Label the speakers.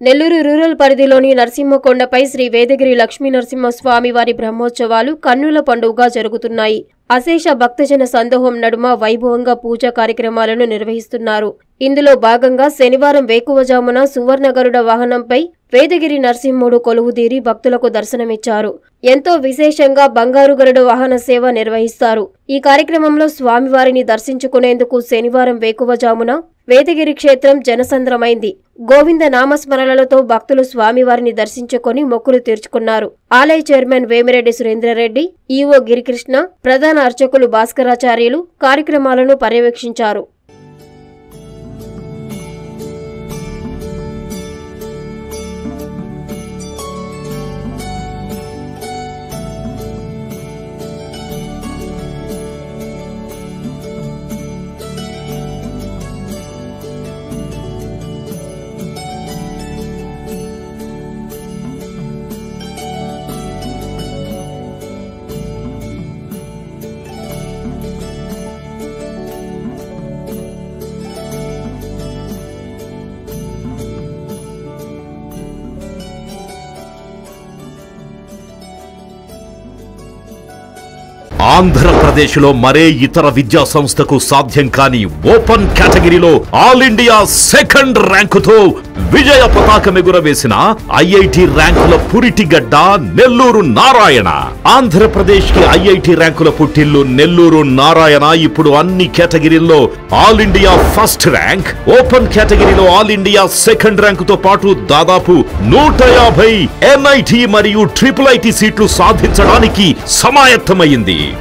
Speaker 1: Nellore rural పరిధిలోని నరసింహకొండపై శ్రీ వేదగిరి లక్ష్మీ నరసింహస్వామి వారి బ్రహ్మోత్సవాలు కన్నుల పండుగగా జరుగుతున్నాయి అశేష భక్తజన సందోహం నడుమ వైభవంగా పూజా కార్యక్రమాలను నిర్వహిస్తున్నారు ఇందులో భాగంగా శనివారం వేకువజామున సువర్ణ గరుడ వాహనంపై వేదగిరి నరసింహుడు కొలువుదీరి భక్తులకు దర్శనమిచ్చారు ఎంతో విశేషంగా బంగారు గరుడ వాహన సేవ నిర్వహిస్తారు ఈ కార్యక్రమంలో స్వామివారిని దర్శించుకునేందుకు శనివారం వేకువజామున వేదగిరి క్షేత్రం జనసంద్రమైంది గోవింద నామస్మరణలతో భక్తులు స్వామివారిని దర్శించుకొని మొక్కులు తీర్చుకున్నారు ఆలయ చైర్మన్ వేమిరెడ్డి సురేంద్రరెడ్డి ఈవో గిరికృష్ణ ప్రధాన అర్చకులు భాస్కరాచార్యులు కార్యక్రమాలను పర్యవేక్షించారు
Speaker 2: ఆంధ్రప్రదేశ్లో మరే ఇతర విద్యా సంస్థకు సాధ్యం కాని ఓపెన్ కేటగిరీలో ఆల్ ఇండియా సెకండ్ ర్యాంకుతో విజయ పతాకం ఎగురవేసిన ఐఐటి ర్యాంకుల పురిటిగడ్డ నెల్లూరు నారాయణ ఆంధ్రప్రదేశ్ కి ఐఐటి ర్యాంకుల పుట్టిల్లు నెల్లూరు నారాయణ ఇప్పుడు అన్ని కేటగిరీల్లో all India first rank open కేటగిరీలో ఆల్ ఇండియా సెకండ్ ర్యాంకుతో పాటు దాదాపు నూట యాభై ఎన్ఐటి మరియు ట్రిపుల్ ఐటి సీట్లు సాధించడానికి సమాయత్తమైంది